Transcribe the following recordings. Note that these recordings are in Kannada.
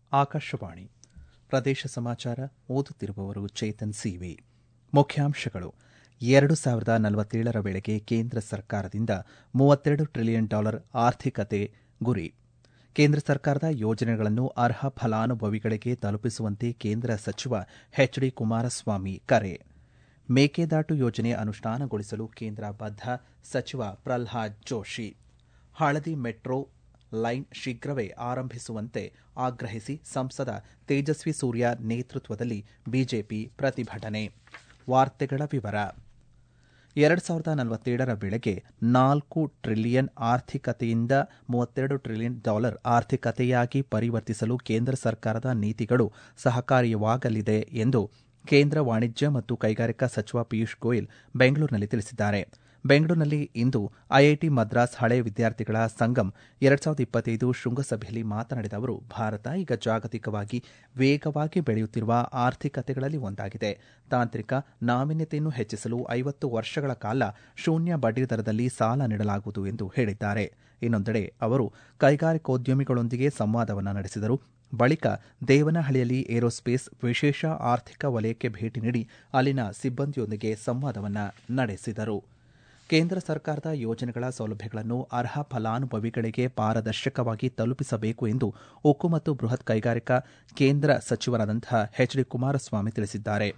ಆಕಾಶವಾಣಿ ಪ್ರದೇಶ ಸಮಾಚಾರ ಓದುತ್ತಿರುವವರು ಚೇತನ್ ಸಿವಿ ಮುಖ್ಯಾಂಶಗಳು ಎರಡು ಸಾವಿರದ ನಲವತ್ತೇಳರ ವೇಳೆಗೆ ಕೇಂದ್ರ ಸರ್ಕಾರದಿಂದ ಮೂವತ್ತೆರಡು ಟ್ರಿಲಿಯನ್ ಡಾಲರ್ ಆರ್ಥಿಕತೆ ಗುರಿ ಕೇಂದ್ರ ಸರ್ಕಾರದ ಯೋಜನೆಗಳನ್ನು ಅರ್ಹ ಫಲಾನುಭವಿಗಳಿಗೆ ತಲುಪಿಸುವಂತೆ ಕೇಂದ್ರ ಸಚಿವ ಎಚ್ ಡಿ ಕುಮಾರಸ್ವಾಮಿ ಕರೆ ಮೇಕೆದಾಟು ಯೋಜನೆ ಅನುಷ್ಠಾನಗೊಳಿಸಲು ಕೇಂದ್ರ ಬದ್ಧ ಸಚಿವ ಪ್ರಲ್ಹಾದ್ ಜೋಶಿ ಹಳದಿ ಮೆಟ್ರೋ ಲೈನ್ ಶೀಘ್ರವೇ ಆರಂಭಿಸುವಂತೆ ಆಗ್ರಹಿಸಿ ಸಂಸದ ತೇಜಸ್ವಿ ಸೂರ್ಯ ನೇತೃತ್ವದಲ್ಲಿ ಬಿಜೆಪಿ ಪ್ರತಿಭಟನೆ ವಾರ್ತೆಗಳ ವಿವರ ಎರಡು ಸಾವಿರದ ನಲವತ್ತೇಳರ ವೇಳೆಗೆ ನಾಲ್ಕು ಟ್ರಿಲಿಯನ್ ಆರ್ಥಿಕತೆಯಿಂದ ಮೂವತ್ತೆರಡು ಟ್ರಿಲಿಯನ್ ಡಾಲರ್ ಆರ್ಥಿಕತೆಯಾಗಿ ಪರಿವರ್ತಿಸಲು ಕೇಂದ್ರ ಸರ್ಕಾರದ ನೀತಿಗಳು ಸಹಕಾರಿಯಾಗಲಿದೆ ಎಂದು ಕೇಂದ್ರ ವಾಣಿಜ್ಯ ಮತ್ತು ಕೈಗಾರಿಕಾ ಸಚಿವ ಪಿಯೂಷ್ ಗೋಯಲ್ ಬೆಂಗಳೂರಿನಲ್ಲಿ ತಿಳಿಸಿದ್ದಾರೆ ಬೆಂಗಳೂರಿನಲ್ಲಿ ಇಂದು ಐಐಟಿ ಮದ್ರಾಸ್ ಹಳೆ ವಿದ್ಯಾರ್ಥಿಗಳ ಸಂಗಮ್ ಎರಡು ಸಾವಿರದ ಇಪ್ಪತ್ತೈದು ಶೃಂಗಸಭೆಯಲ್ಲಿ ಮಾತನಾಡಿದ ಅವರು ಭಾರತ ಈಗ ಜಾಗತಿಕವಾಗಿ ವೇಗವಾಗಿ ಬೆಳೆಯುತ್ತಿರುವ ಆರ್ಥಿಕತೆಗಳಲ್ಲಿ ಒಂದಾಗಿದೆ ತಾಂತ್ರಿಕ ನಾವೀನ್ಯತೆಯನ್ನು ಹೆಚ್ಚಿಸಲು ಐವತ್ತು ವರ್ಷಗಳ ಕಾಲ ಶೂನ್ಯ ಬಡ್ಡಿದರದಲ್ಲಿ ಸಾಲ ನೀಡಲಾಗುವುದು ಎಂದು ಹೇಳಿದ್ದಾರೆ ಇನ್ನೊಂದೆಡೆ ಅವರು ಕೈಗಾರಿಕೋದ್ಯಮಿಗಳೊಂದಿಗೆ ಸಂವಾದವನ್ನು ನಡೆಸಿದರು ಬಳಿಕ ದೇವನಹಳ್ಳಿಯಲ್ಲಿ ಏರೋಸ್ಪೇಸ್ ವಿಶೇಷ ಆರ್ಥಿಕ ವಲಯಕ್ಕೆ ಭೇಟಿ ನೀಡಿ ಅಲ್ಲಿನ ಸಿಬ್ಬಂದಿಯೊಂದಿಗೆ ಸಂವಾದವನ್ನು ನಡೆಸಿದರು ಕೇಂದ್ರ ಸರ್ಕಾರದ ಯೋಜನೆಗಳ ಸೌಲಭ್ಯಗಳನ್ನು ಅರ್ಹ ಫಲಾನುಭವಿಗಳಿಗೆ ಪಾರದರ್ಶಕವಾಗಿ ತಲುಪಿಸಬೇಕು ಎಂದು ಉಕ್ಕು ಮತ್ತು ಬೃಹತ್ ಕೈಗಾರಿಕಾ ಕೇಂದ್ರ ಸಚಿವರಾದಂತಹ ಎಚ್ ಡಿ ಕುಮಾರಸ್ವಾಮಿ ತಿಳಿಸಿದ್ದಾರೆ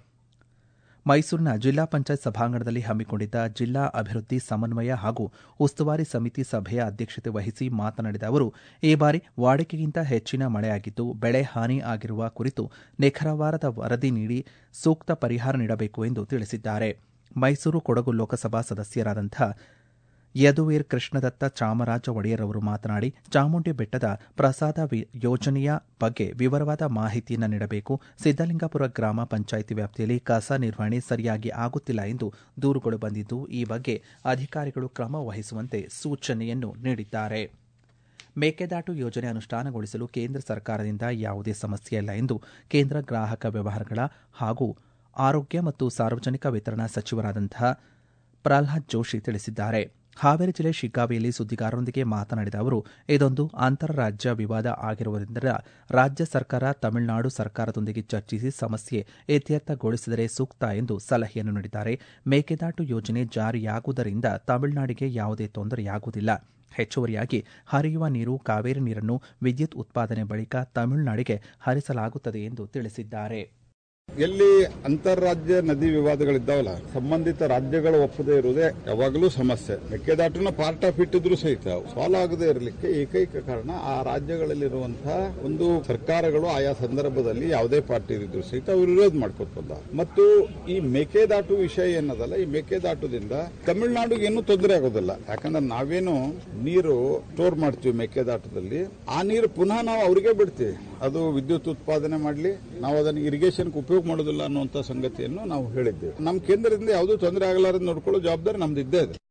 ಮೈಸೂರಿನ ಜಿಲ್ಲಾ ಪಂಚಾಯತ್ ಸಭಾಂಗಣದಲ್ಲಿ ಹಮ್ಮಿಕೊಂಡಿದ್ದ ಜಿಲ್ಲಾ ಅಭಿವೃದ್ಧಿ ಸಮನ್ವಯ ಹಾಗೂ ಉಸ್ತುವಾರಿ ಸಮಿತಿ ಸಭೆಯ ಅಧ್ಯಕ್ಷತೆ ವಹಿಸಿ ಮಾತನಾಡಿದ ಅವರು ಈ ಬಾರಿ ವಾಡಿಕೆಗಿಂತ ಹೆಚ್ಚಿನ ಮಳೆಯಾಗಿದ್ದು ಬೆಳೆ ಹಾನಿ ಆಗಿರುವ ಕುರಿತು ನಿಖರವಾದ ವರದಿ ನೀಡಿ ಸೂಕ್ತ ಪರಿಹಾರ ನೀಡಬೇಕು ಎಂದು ತಿಳಿಸಿದ್ದಾರೆ ಮೈಸೂರು ಕೊಡಗು ಲೋಕಸಭಾ ಸದಸ್ಯರಾದಂಥ ಯದುವೀರ್ ಕೃಷ್ಣದತ್ತ ಚಾಮರಾಜ ಒಡೆಯರ್ ಅವರು ಮಾತನಾಡಿ ಚಾಮುಂಡಿ ಬೆಟ್ಟದ ಪ್ರಸಾದ ಯೋಜನೆಯ ಬಗ್ಗೆ ವಿವರವಾದ ಮಾಹಿತಿಯನ್ನು ನೀಡಬೇಕು ಸಿದ್ದಲಿಂಗಪುರ ಗ್ರಾಮ ಪಂಚಾಯಿತಿ ವ್ಯಾಪ್ತಿಯಲ್ಲಿ ಕಸ ನಿರ್ವಹಣೆ ಸರಿಯಾಗಿ ಆಗುತ್ತಿಲ್ಲ ಎಂದು ದೂರುಗಳು ಬಂದಿದ್ದು ಈ ಬಗ್ಗೆ ಅಧಿಕಾರಿಗಳು ಕ್ರಮ ವಹಿಸುವಂತೆ ಸೂಚನೆಯನ್ನು ನೀಡಿದ್ದಾರೆ ಮೇಕೆದಾಟು ಯೋಜನೆ ಅನುಷ್ಠಾನಗೊಳಿಸಲು ಕೇಂದ್ರ ಸರ್ಕಾರದಿಂದ ಯಾವುದೇ ಸಮಸ್ಯೆಯಿಲ್ಲ ಎಂದು ಕೇಂದ್ರ ಗ್ರಾಹಕ ವ್ಯವಹಾರಗಳ ಹಾಗೂ ಆರೋಗ್ಯ ಮತ್ತು ಸಾರ್ವಜನಿಕ ವಿತರಣಾ ಸಚಿವರಾದಂತಹ ಪ್ರಲ್ಹಾದ್ ಜೋಶಿ ತಿಳಿಸಿದ್ದಾರೆ ಹಾವೇರಿ ಜಿಲ್ಲೆ ಶಿಗ್ಗಾವಿಯಲ್ಲಿ ಸುದ್ದಿಗಾರರೊಂದಿಗೆ ಮಾತನಾಡಿದ ಅವರು ಇದೊಂದು ಅಂತಾರಾಜ್ಯ ವಿವಾದ ಆಗಿರುವುದರಿಂದ ರಾಜ್ಯ ಸರ್ಕಾರ ತಮಿಳುನಾಡು ಸರ್ಕಾರದೊಂದಿಗೆ ಚರ್ಚಿಸಿ ಸಮಸ್ಯೆ ಇತ್ಯರ್ಥಗೊಳಿಸಿದರೆ ಸೂಕ್ತ ಎಂದು ಸಲಹೆಯನ್ನು ನೀಡಿದ್ದಾರೆ ಮೇಕೆದಾಟು ಯೋಜನೆ ಜಾರಿಯಾಗುವುದರಿಂದ ತಮಿಳುನಾಡಿಗೆ ಯಾವುದೇ ತೊಂದರೆಯಾಗುವುದಿಲ್ಲ ಹೆಚ್ಚುವರಿಯಾಗಿ ಹರಿಯುವ ನೀರು ಕಾವೇರಿ ನೀರನ್ನು ವಿದ್ಯುತ್ ಉತ್ಪಾದನೆ ಬಳಿಕ ತಮಿಳುನಾಡಿಗೆ ಹರಿಸಲಾಗುತ್ತದೆ ಎಂದು ತಿಳಿಸಿದ್ದಾರೆ ಎಲ್ಲಿ ಅಂತಾರಾಜ್ಯ ನದಿ ವಿವಾದಗಳಿದ್ದಾವಲ್ಲ ಸಂಬಂಧಿತ ರಾಜ್ಯಗಳು ಒಪ್ಪದೇ ಇರುವುದೇ ಯಾವಾಗಲೂ ಸಮಸ್ಯೆ ಮೆಕ್ಕೆದಾಟುನ ಪಾರ್ಟ್ ಆಫ್ ಇಟ್ ಇದ್ರೂ ಸಹಿತ ಸಾಲ್ವ್ ಆಗದೆ ಇರಲಿಕ್ಕೆ ಏಕೈಕ ಕಾರಣ ಆ ರಾಜ್ಯಗಳಲ್ಲಿರುವಂತಹ ಒಂದು ಸರ್ಕಾರಗಳು ಆಯಾ ಸಂದರ್ಭದಲ್ಲಿ ಯಾವುದೇ ಪಾರ್ಟಿ ಇದ್ರೂ ಸಹಿತ ಅವರು ವಿರೋಧ ಮಾಡ್ಕೊತ ಬಂದ ಮತ್ತು ಈ ಮೇಕೆದಾಟು ವಿಷಯ ಏನದಲ್ಲ ಈ ಮೇಕೆದಾಟುದಿಂದ ತಮಿಳುನಾಡಿಗೆ ಏನೂ ತೊಂದರೆ ಆಗೋದಿಲ್ಲ ಯಾಕಂದ್ರೆ ನಾವೇನು ನೀರು ಸ್ಟೋರ್ ಮಾಡ್ತೀವಿ ಮೇಕೆದಾಟದಲ್ಲಿ ಆ ನೀರು ಪುನಃ ನಾವು ಅವರಿಗೆ ಬಿಡ್ತೀವಿ ಅದು ವಿದ್ಯುತ್ ಉತ್ಪಾದನೆ ಮಾಡಲಿ ನಾವು ಅದನ್ನು ಇರಿಗೇಷನ್ ಉಪಯೋಗ ಮಾಡೋದಿಲ್ಲ ಅನ್ನುವಂಥ ಸಂಗತಿಯನ್ನು ನಾವು ಹೇಳಿದ್ದೇವೆ ನಮ್ಮ ಕೇಂದ್ರದಿಂದ ಯಾವುದೂ ತೊಂದರೆ ಆಗಲಾರದು ನೋಡ್ಕೊಳ್ಳೋ ಜವಾಬ್ದಾರಿ ನಮ್ದು ಇದ್ದೇ ಇದೆ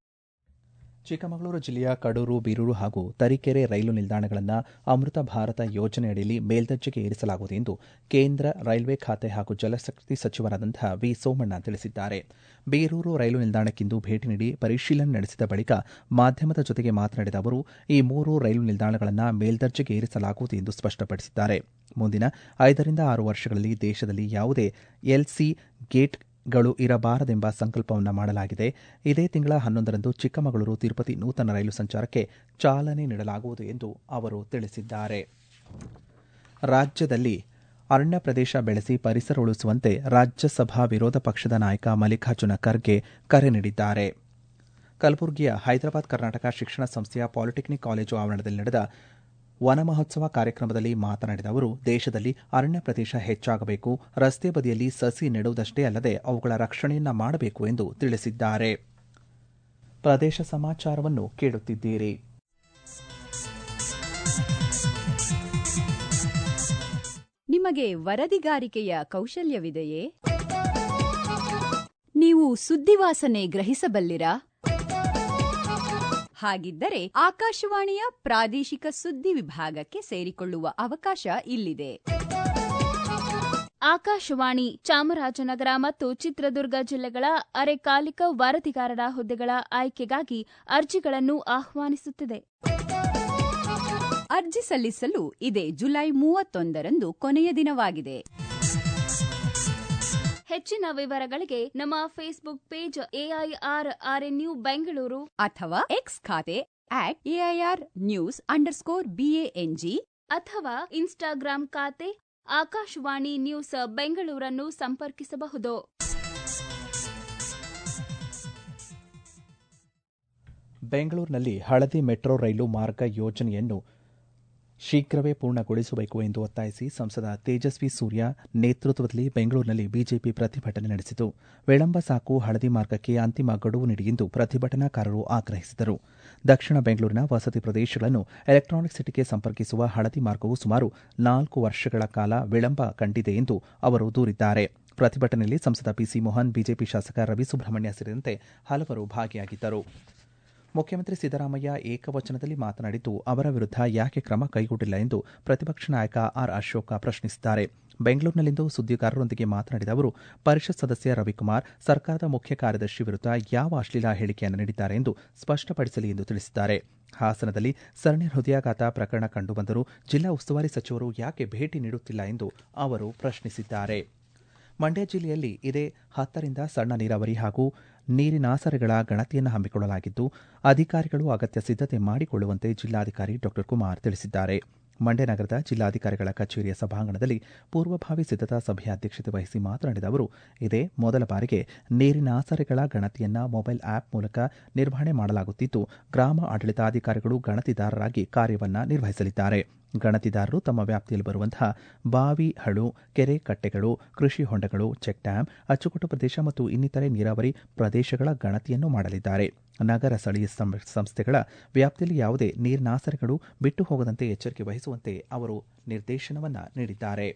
ಚಿಕ್ಕಮಗಳೂರು ಜಿಲ್ಲೆಯ ಕಡೂರು ಬೀರೂರು ಹಾಗೂ ತರೀಕೆರೆ ರೈಲು ನಿಲ್ದಾಣಗಳನ್ನು ಅಮೃತ ಭಾರತ ಯೋಜನೆಯಡಿಯಲ್ಲಿ ಮೇಲ್ದರ್ಜೆಗೆ ಏರಿಸಲಾಗುವುದು ಎಂದು ಕೇಂದ್ರ ರೈಲ್ವೆ ಖಾತೆ ಹಾಗೂ ಜಲಶಕ್ತಿ ಸಚಿವರಾದಂತಹ ವಿ ಸೋಮಣ್ಣ ತಿಳಿಸಿದ್ದಾರೆ ಬೀರೂರು ರೈಲು ನಿಲ್ದಾಣಕ್ಕಿಂದು ಭೇಟಿ ನೀಡಿ ಪರಿಶೀಲನೆ ನಡೆಸಿದ ಬಳಿಕ ಮಾಧ್ಯಮದ ಜೊತೆಗೆ ಮಾತನಾಡಿದ ಅವರು ಈ ಮೂರು ರೈಲು ನಿಲ್ದಾಣಗಳನ್ನು ಮೇಲ್ದರ್ಜೆಗೆ ಏರಿಸಲಾಗುವುದು ಎಂದು ಸ್ಪಷ್ಟಪಡಿಸಿದ್ದಾರೆ ಮುಂದಿನ ಐದರಿಂದ ಆರು ವರ್ಷಗಳಲ್ಲಿ ದೇಶದಲ್ಲಿ ಯಾವುದೇ ಎಲ್ಸಿ ಗೇಟ್ ಗಳು ಇರಬಾರದೆಂಬ ಸಂಕಲ್ಪವನ್ನು ಮಾಡಲಾಗಿದೆ ಇದೇ ತಿಂಗಳ ಹನ್ನೊಂದರಂದು ಚಿಕ್ಕಮಗಳೂರು ತಿರುಪತಿ ನೂತನ ರೈಲು ಸಂಚಾರಕ್ಕೆ ಚಾಲನೆ ನೀಡಲಾಗುವುದು ಎಂದು ಅವರು ತಿಳಿಸಿದ್ದಾರೆ ರಾಜ್ಯದಲ್ಲಿ ಅರಣ್ಯ ಪ್ರದೇಶ ಬೆಳೆಸಿ ಪರಿಸರ ಉಳಿಸುವಂತೆ ರಾಜ್ಯಸಭಾ ವಿರೋಧ ಪಕ್ಷದ ನಾಯಕ ಮಲ್ಲಿಕಾರ್ಜುನ ಖರ್ಗೆ ಕರೆ ನೀಡಿದ್ದಾರೆ ಕಲಬುರಗಿಯ ಹೈದರಾಬಾದ್ ಕರ್ನಾಟಕ ಶಿಕ್ಷಣ ಸಂಸ್ಥೆಯ ಪಾಲಿಟೆಕ್ನಿಕ್ ಕಾಲೇಜು ಆವರಣದಲ್ಲಿ ನಡೆದ ವನ ಮಹೋತ್ಸವ ಕಾರ್ಯಕ್ರಮದಲ್ಲಿ ಮಾತನಾಡಿದ ಅವರು ದೇಶದಲ್ಲಿ ಅರಣ್ಯ ಪ್ರದೇಶ ಹೆಚ್ಚಾಗಬೇಕು ರಸ್ತೆ ಬದಿಯಲ್ಲಿ ಸಸಿ ನೆಡುವುದಷ್ಟೇ ಅಲ್ಲದೆ ಅವುಗಳ ರಕ್ಷಣೆಯನ್ನ ಮಾಡಬೇಕು ಎಂದು ತಿಳಿಸಿದ್ದಾರೆ ಪ್ರದೇಶ ಸಮಾಚಾರವನ್ನು ಕೇಳುತ್ತಿದ್ದೀರಿ ನಿಮಗೆ ವರದಿಗಾರಿಕೆಯ ಕೌಶಲ್ಯವಿದೆಯೇ ನೀವು ಸುದ್ದಿವಾಸನೆ ಗ್ರಹಿಸಬಲ್ಲಿರಾ ಹಾಗಿದ್ದರೆ ಆಕಾಶವಾಣಿಯ ಪ್ರಾದೇಶಿಕ ಸುದ್ದಿ ವಿಭಾಗಕ್ಕೆ ಸೇರಿಕೊಳ್ಳುವ ಅವಕಾಶ ಇಲ್ಲಿದೆ ಆಕಾಶವಾಣಿ ಚಾಮರಾಜನಗರ ಮತ್ತು ಚಿತ್ರದುರ್ಗ ಜಿಲ್ಲೆಗಳ ಅರೆಕಾಲಿಕ ವರದಿಗಾರರ ಹುದ್ದೆಗಳ ಆಯ್ಕೆಗಾಗಿ ಅರ್ಜಿಗಳನ್ನು ಆಹ್ವಾನಿಸುತ್ತಿದೆ ಅರ್ಜಿ ಸಲ್ಲಿಸಲು ಇದೇ ಜುಲೈ ಮೂವತ್ತೊಂದರಂದು ಕೊನೆಯ ದಿನವಾಗಿದೆ ಹೆಚ್ಚಿನ ವಿವರಗಳಿಗೆ ನಮ್ಮ Facebook page AIR RNU Bengaluru ಅಥವಾ ಎಕ್ಸ್ ಖಾತೆ at AIR news underscore BANG ಅಥವಾ ಇನ್ಸ್ಟಾಗ್ರಾಂ ಖಾತೆ ಆಕಾಶವಾಣಿ ನ್ಯೂಸ್ ಬೆಂಗಳೂರನ್ನು ಸಂಪರ್ಕಿಸಬಹುದು ಬೆಂಗಳೂರಿನಲ್ಲಿ ಹಳದಿ ಮೆಟ್ರೋ ರೈಲು ಮಾರ್ಗ ಯೋಜನೆಯನ್ನು ಶೀಘ್ರವೇ ಪೂರ್ಣಗೊಳಿಸಬೇಕು ಎಂದು ಒತ್ತಾಯಿಸಿ ಸಂಸದ ತೇಜಸ್ವಿ ಸೂರ್ಯ ನೇತೃತ್ವದಲ್ಲಿ ಬೆಂಗಳೂರಿನಲ್ಲಿ ಬಿಜೆಪಿ ಪ್ರತಿಭಟನೆ ನಡೆಸಿತು ವಿಳಂಬ ಸಾಕು ಹಳದಿ ಮಾರ್ಗಕ್ಕೆ ಅಂತಿಮ ಗಡುವು ನೀಡಿ ಎಂದು ಪ್ರತಿಭಟನಾಕಾರರು ಆಗ್ರಹಿಸಿದರು ದಕ್ಷಿಣ ಬೆಂಗಳೂರಿನ ವಸತಿ ಪ್ರದೇಶಗಳನ್ನು ಎಲೆಕ್ಟ್ರಾನಿಕ್ ಸಿಟಿಗೆ ಸಂಪರ್ಕಿಸುವ ಹಳದಿ ಮಾರ್ಗವು ಸುಮಾರು ನಾಲ್ಕು ವರ್ಷಗಳ ಕಾಲ ವಿಳಂಬ ಕಂಡಿದೆ ಎಂದು ಅವರು ದೂರಿದ್ದಾರೆ ಪ್ರತಿಭಟನೆಯಲ್ಲಿ ಸಂಸದ ಪಿಸಿ ಮೋಹನ್ ಬಿಜೆಪಿ ಶಾಸಕ ರವಿ ಸುಬ್ರಹ್ಮಣ್ಯ ಸೇರಿದಂತೆ ಹಲವರು ಭಾಗಿಯಾಗಿದ್ದರು ಮುಖ್ಯಮಂತ್ರಿ ಸಿದ್ದರಾಮಯ್ಯ ಏಕವಚನದಲ್ಲಿ ಮಾತನಾಡಿದ್ದು ಅವರ ವಿರುದ್ಧ ಯಾಕೆ ಕ್ರಮ ಕೈಗೊಂಡಿಲ್ಲ ಎಂದು ಪ್ರತಿಪಕ್ಷ ನಾಯಕ ಆರ್ ಅಶೋಕ ಪ್ರಶ್ನಿಸಿದ್ದಾರೆ ಬೆಂಗಳೂರಿನಲ್ಲಿಂದು ಸುದ್ದಿಗಾರರೊಂದಿಗೆ ಮಾತನಾಡಿದ ಅವರು ಪರಿಷತ್ ಸದಸ್ಯ ರವಿಕುಮಾರ್ ಸರ್ಕಾರದ ಮುಖ್ಯ ಕಾರ್ಯದರ್ಶಿ ವಿರುದ್ಧ ಯಾವ ಅಶ್ಲೀಲ ಹೇಳಿಕೆಯನ್ನು ನೀಡಿದ್ದಾರೆ ಎಂದು ಸ್ಪಷ್ಟಪಡಿಸಲಿ ಎಂದು ತಿಳಿಸಿದ್ದಾರೆ ಹಾಸನದಲ್ಲಿ ಸರಣಿ ಹೃದಯಾಘಾತ ಪ್ರಕರಣ ಕಂಡುಬಂದರೂ ಜಿಲ್ಲಾ ಉಸ್ತುವಾರಿ ಸಚಿವರು ಯಾಕೆ ಭೇಟಿ ನೀಡುತ್ತಿಲ್ಲ ಎಂದು ಅವರು ಪ್ರಶ್ನಿಸಿದ್ದಾರೆ ಮಂಡ್ಯ ಜಿಲ್ಲೆಯಲ್ಲಿ ಇದೇ ಹತ್ತರಿಂದ ಸಣ್ಣ ನೀರಾವರಿ ಹಾಗೂ ನೀರಿನಾಸರೆಗಳ ಗಣತಿಯನ್ನು ಹಮ್ಮಿಕೊಳ್ಳಲಾಗಿದ್ದು ಅಧಿಕಾರಿಗಳು ಅಗತ್ಯ ಸಿದ್ದತೆ ಮಾಡಿಕೊಳ್ಳುವಂತೆ ಜಿಲ್ಲಾಧಿಕಾರಿ ಡಾ ಕುಮಾರ್ ತಿಳಿಸಿದ್ದಾರೆ ಮಂಡ್ಯ ನಗರದ ಜಿಲ್ಲಾಧಿಕಾರಿಗಳ ಕಚೇರಿಯ ಸಭಾಂಗಣದಲ್ಲಿ ಪೂರ್ವಭಾವಿ ಸಿದ್ದತಾ ಸಭೆಯ ಅಧ್ಯಕ್ಷತೆ ವಹಿಸಿ ಮಾತನಾಡಿದ ಅವರು ಇದೇ ಮೊದಲ ಬಾರಿಗೆ ನೀರಿನಾಸರೆಗಳ ಗಣತಿಯನ್ನ ಮೊಬೈಲ್ ಆಪ್ ಮೂಲಕ ನಿರ್ವಹಣೆ ಮಾಡಲಾಗುತ್ತಿದ್ದು ಗ್ರಾಮ ಆಡಳಿತಾಧಿಕಾರಿಗಳು ಗಣತಿದಾರರಾಗಿ ಕಾರ್ಯವನ್ನ ನಿರ್ವಹಿಸಲಿದ್ದಾರೆ ಗಣತಿದಾರರು ತಮ್ಮ ವ್ಯಾಪ್ತಿಯಲ್ಲಿ ಬರುವಂತಹ ಬಾವಿ ಹಳು ಕೆರೆ ಕಟ್ಟೆಗಳು ಕೃಷಿ ಹೊಂಡಗಳು ಚೆಕ್ ಡ್ಯಾಂ ಅಚ್ಚುಕಟ್ಟು ಪ್ರದೇಶ ಮತ್ತು ಇನ್ನಿತರೆ ನೀರಾವರಿ ಪ್ರದೇಶಗಳ ಗಣತಿಯನ್ನು ಮಾಡಲಿದ್ದಾರೆ ನಗರ ಸ್ಥಳೀಯ ಸಂಸ್ಥೆಗಳ ವ್ಯಾಪ್ತಿಯಲ್ಲಿ ಯಾವುದೇ ನೀರಿನಾಸರೆಗಳು ಬಿಟ್ಟು ಹೋಗದಂತೆ ಎಚ್ಚರಿಕೆ ವಹಿಸುವಂತೆ ಅವರು ನಿರ್ದೇಶನವನ್ನ ನೀಡಿದ್ದಾರೆ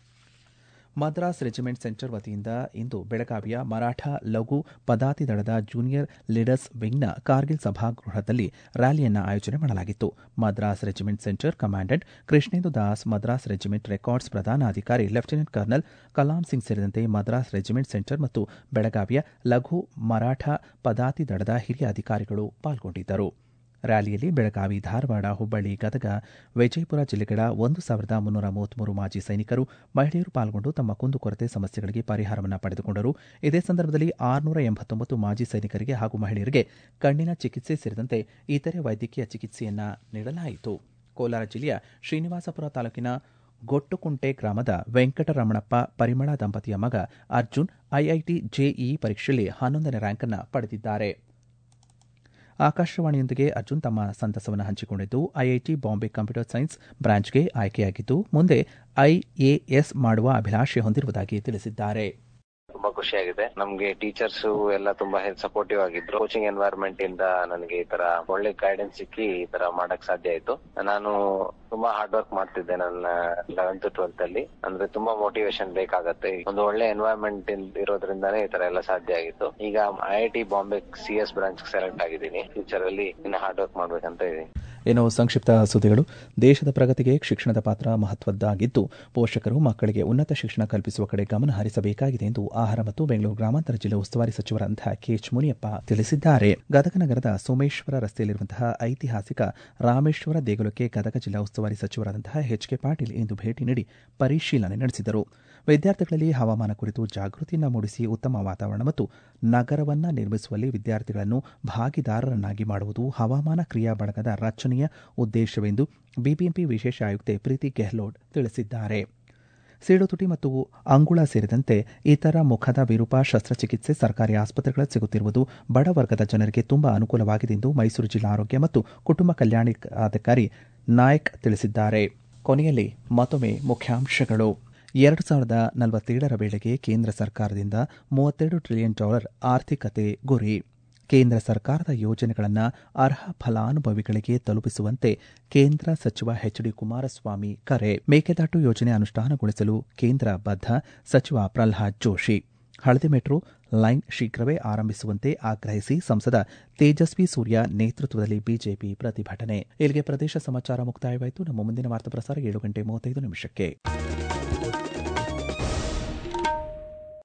ಮದ್ರಾಸ್ ರೆಜಿಮೆಂಟ್ ಸೆಂಟರ್ ವತಿಯಿಂದ ಇಂದು ಬೆಳಗಾವಿಯ ಮರಾಠ ಲಘು ಪದಾತಿ ದಳದ ಜೂನಿಯರ್ ಲೀಡರ್ಸ್ ವಿಂಗ್ನ ಕಾರ್ಗಿಲ್ ಸಭಾಗೃಹದಲ್ಲಿ ರ್ಯಾಲಿಯನ್ನು ಆಯೋಜನೆ ಮಾಡಲಾಗಿತ್ತು Madras regiment centre commandant Krishnendu Das Madras regiment records ಪ್ರಧಾನ ಅಧಿಕಾರಿ ಲೆಫ್ಟಿನೆಂಟ್ ಕರ್ನಲ್ ಕಲಾಂ ಸಿಂಗ್ ಸೇರಿದಂತೆ ಮದ್ರಾಸ್ ರೆಜಿಮೆಂಟ್ ಸೆಂಟರ್ ಮತ್ತು ಬೆಳಗಾವಿಯ ಲಘು ಮರಾಠ ಪದಾತಿ ದಳದ ಹಿರಿಯ ಅಧಿಕಾರಿಗಳು ಪಾಲ್ಗೊಂಡಿದ್ದರು ರ್ಯಾಲಿಯಲ್ಲಿ ಬೆಳಗಾವಿ ಧಾರವಾಡ ಹುಬ್ಬಳ್ಳಿ ಗದಗ ವಿಜಯಪುರ ಜಿಲ್ಲೆಗಳ ಒಂದು ಸಾವಿರದ ಮುನ್ನೂರ ಮೂವತ್ಮೂರು ಮಾಜಿ ಸೈನಿಕರು ಮಹಿಳೆಯರು ಪಾಲ್ಗೊಂಡು ತಮ್ಮ ಕುಂದುಕೊರತೆ ಸಮಸ್ಯೆಗಳಿಗೆ ಪರಿಹಾರವನ್ನು ಪಡೆದುಕೊಂಡರು ಇದೇ ಸಂದರ್ಭದಲ್ಲಿ ಆರುನೂರ ಎಂಬತ್ತೊಂಬತ್ತು ಮಾಜಿ ಸೈನಿಕರಿಗೆ ಹಾಗೂ ಮಹಿಳೆಯರಿಗೆ ಕಣ್ಣಿನ ಚಿಕಿತ್ಸೆ ಸೇರಿದಂತೆ ಇತರೆ ವೈದ್ಯಕೀಯ ಚಿಕಿತ್ಸೆಯನ್ನ ನೀಡಲಾಯಿತು ಕೋಲಾರ ಜಿಲ್ಲೆಯ ಶ್ರೀನಿವಾಸಪುರ ತಾಲೂಕಿನ ಗೊಟ್ಟುಕುಂಟೆ ಗ್ರಾಮದ ವೆಂಕಟರಮಣಪ್ಪ ಪರಿಮಳ ದಂಪತಿಯ ಮಗ ಅರ್ಜುನ್ ಐಐಟಿ ಜೆಇಇ ಪರೀಕ್ಷೆಯಲ್ಲಿ ಹನ್ನೊಂದನೇ ರ್ಯಾಂಕ್ ಅನ್ನು ಪಡೆದಿದ್ದಾರೆ ಆಕಾಶವಾಣಿಯೊಂದಿಗೆ ಅರ್ಜುನ್ ತಮ್ಮ ಸಂತಸವನ್ನು ಹಂಚಿಕೊಂಡಿದ್ದು ಐಐಟಿ ಬಾಂಬೆ ಕಂಪ್ಯೂಟರ್ ಸೈನ್ಸ್ ಬ್ರಾಂಚ್ಗೆ ಆಯ್ಕೆಯಾಗಿದ್ದು ಮುಂದೆ ಐಎಎಸ್ ಮಾಡುವ ಅಭಿಲಾಷೆ ಹೊಂದಿರುವುದಾಗಿ ತಿಳಿಸಿದ್ದಾರೆ ತುಂಬಾ ಖುಷಿಯಾಗಿದೆ ನಮ್ಗೆ ಟೀಚರ್ಸ್ ಎಲ್ಲ ತುಂಬಾ ಸಪೋರ್ಟಿವ್ ಆಗಿದ್ರು ಕೋಚಿಂಗ್ ಎನ್ವೈರನ್ಮೆಂಟ್ ಇಂದ ನನಗೆ ಈ ತರ ಒಳ್ಳೆ ಗೈಡೆನ್ಸ್ ಸಿಕ್ಕಿ ಈ ತರ ಮಾಡಕ್ ಸಾಧ್ಯ ಆಯ್ತು ನಾನು ತುಂಬಾ ಹಾರ್ಡ್ ವರ್ಕ್ ಮಾಡ್ತಿದ್ದೆ ನನ್ನ ಲೆವೆಂತ್ ಟ್ವೆಲ್ತ್ ಅಲ್ಲಿ ಅಂದ್ರೆ ತುಂಬಾ ಮೋಟಿವೇಶನ್ ಬೇಕಾಗತ್ತೆ ಒಂದು ಒಳ್ಳೆ ಎನ್ವೈರನ್ಮೆಂಟ್ ಇರೋದ್ರಿಂದಾನೇ ಈ ತರ ಎಲ್ಲ ಸಾಧ್ಯ ಆಗಿತ್ತು ಈಗ I I T Bombay C S branch select ಆಗಿದ್ದೀನಿ ಫ್ಯೂಚರ್ ಅಲ್ಲಿ ಇನ್ನು ಹಾರ್ಡ್ ವರ್ಕ್ ಮಾಡ್ಬೇಕಂತ ಇದೀನಿ ಇನ್ನು ಸಂಕ್ಷಿಪ್ತ ಸುದ್ದಿಗಳು ದೇಶದ ಪ್ರಗತಿಗೆ ಶಿಕ್ಷಣದ ಪಾತ್ರ ಮಹತ್ವದ್ದಾಗಿದ್ದು ಪೋಷಕರು ಮಕ್ಕಳಿಗೆ ಉನ್ನತ ಶಿಕ್ಷಣ ಕಲ್ಪಿಸುವ ಕಡೆ ಗಮನ ಹರಿಸಬೇಕಾಗಿದೆ ಎಂದು ಆಹಾರ ಮತ್ತು ಬೆಂಗಳೂರು ಗ್ರಾಮಾಂತರ ಜಿಲ್ಲೆ ಉಸ್ತುವಾರಿ ಸಚಿವರಾದಂತಹ ಕೆಎಚ್ ಮುನಿಯಪ್ಪ ತಿಳಿಸಿದ್ದಾರೆ ಗದಗ ನಗರದ ಸೋಮೇಶ್ವರ ರಸ್ತೆಯಲ್ಲಿರುವಂತಹ ಐತಿಹಾಸಿಕ ರಾಮೇಶ್ವರ ದೇಗುಲಕ್ಕೆ ಗದಗ ಜಿಲ್ಲಾ ಉಸ್ತುವಾರಿ ಸಚಿವರಾದಂತಹ ಎಚ್ ಕೆ ಪಾಟೀಲ್ ಇಂದು ಭೇಟಿ ನೀಡಿ ಪರಿಶೀಲನೆ ನಡೆಸಿದರು ವಿದ್ಯಾರ್ಥಿಗಳಲ್ಲಿ ಹವಾಮಾನ ಕುರಿತು ಜಾಗೃತಿಯನ್ನು ಮೂಡಿಸಿ ಉತ್ತಮ ವಾತಾವರಣ ಮತ್ತು ನಗರವನ್ನು ನಿರ್ಮಿಸುವಲ್ಲಿ ವಿದ್ಯಾರ್ಥಿಗಳನ್ನು ಭಾಗಿದಾರರನ್ನಾಗಿ ಮಾಡುವುದು ಹವಾಮಾನ ಕ್ರಿಯಾ ಬಳಗದ ರಚನೆಯ ಉದ್ದೇಶವೆಂದು ಬಿಬಿಎಂಪಿ ವಿಶೇಷ ಆಯುಕ್ತೆ ಪ್ರೀತಿ ಗೆಹ್ಲೋಟ್ ತಿಳಿಸಿದ್ದಾರೆ ಸೀಳುತುಟಿ ಮತ್ತು ಅಂಗುಳ ಸೇರಿದಂತೆ ಇತರ ಮುಖದ ವಿರೂಪ ಶಸ್ತ್ರಚಿಕಿತ್ಸೆ ಸರ್ಕಾರಿ ಆಸ್ಪತ್ರೆಗಳಲ್ಲಿ ಸಿಗುತ್ತಿರುವುದು ಬಡ ವರ್ಗದ ಜನರಿಗೆ ತುಂಬಾ ಅನುಕೂಲವಾಗಿದೆ ಎಂದು ಮೈಸೂರು ಜಿಲ್ಲಾ ಆರೋಗ್ಯ ಮತ್ತು ಕುಟುಂಬ ಕಲ್ಯಾಣಾಧಿಕಾರಿ ನಾಯಕ್ ತಿಳಿಸಿದ್ದಾರೆ ಕೊನೆಯಲ್ಲಿ ಮತ್ತೊಮ್ಮೆ ಮುಖ್ಯಾಂಶಗಳು ಎರಡು ಸಾವಿರದ ನಲವತ್ತೇಳರ ವೇಳೆಗೆ ಕೇಂದ್ರ ಸರ್ಕಾರದಿಂದ ಮೂವತ್ತೆರಡು ಟ್ರಿಲಿಯನ್ ಡಾಲರ್ ಆರ್ಥಿಕತೆ ಗುರಿ ಕೇಂದ್ರ ಸರ್ಕಾರದ ಯೋಜನೆಗಳನ್ನು ಅರ್ಹ ಫಲಾನುಭವಿಗಳಿಗೆ ತಲುಪಿಸುವಂತೆ ಕೇಂದ್ರ ಸಚಿವ ಎಚ್ ಡಿ ಕುಮಾರಸ್ವಾಮಿ ಕರೆ ಮೇಕೆದಾಟು ಯೋಜನೆ ಅನುಷ್ಠಾನಗೊಳಿಸಲು ಕೇಂದ್ರ ಬದ್ಧ ಸಚಿವ ಪ್ರಲ್ಹಾದ್ ಜೋಶಿ ಹಳದಿ ಮೆಟ್ರೋ ಲೈನ್ ಶೀಘ್ರವೇ ಆರಂಭಿಸುವಂತೆ ಆಗ್ರಹಿಸಿ ಸಂಸದ ತೇಜಸ್ವಿ ಸೂರ್ಯ ನೇತೃತ್ವದಲ್ಲಿ ಬಿಜೆಪಿ ಪ್ರತಿಭಟನೆ ಇಲ್ಲಿಗೆ ಪ್ರದೇಶ ಸಮಾಚಾರ ಮುಕ್ತಾಯವಾಯಿತು ನಮ್ಮ ಮುಂದಿನ ವಾರ್ತಾ ಪ್ರಸಾರ ಏಳು ಗಂಟೆ ಮೂವತ್ತೈದು ನಿಮಿಷಕ್ಕೆ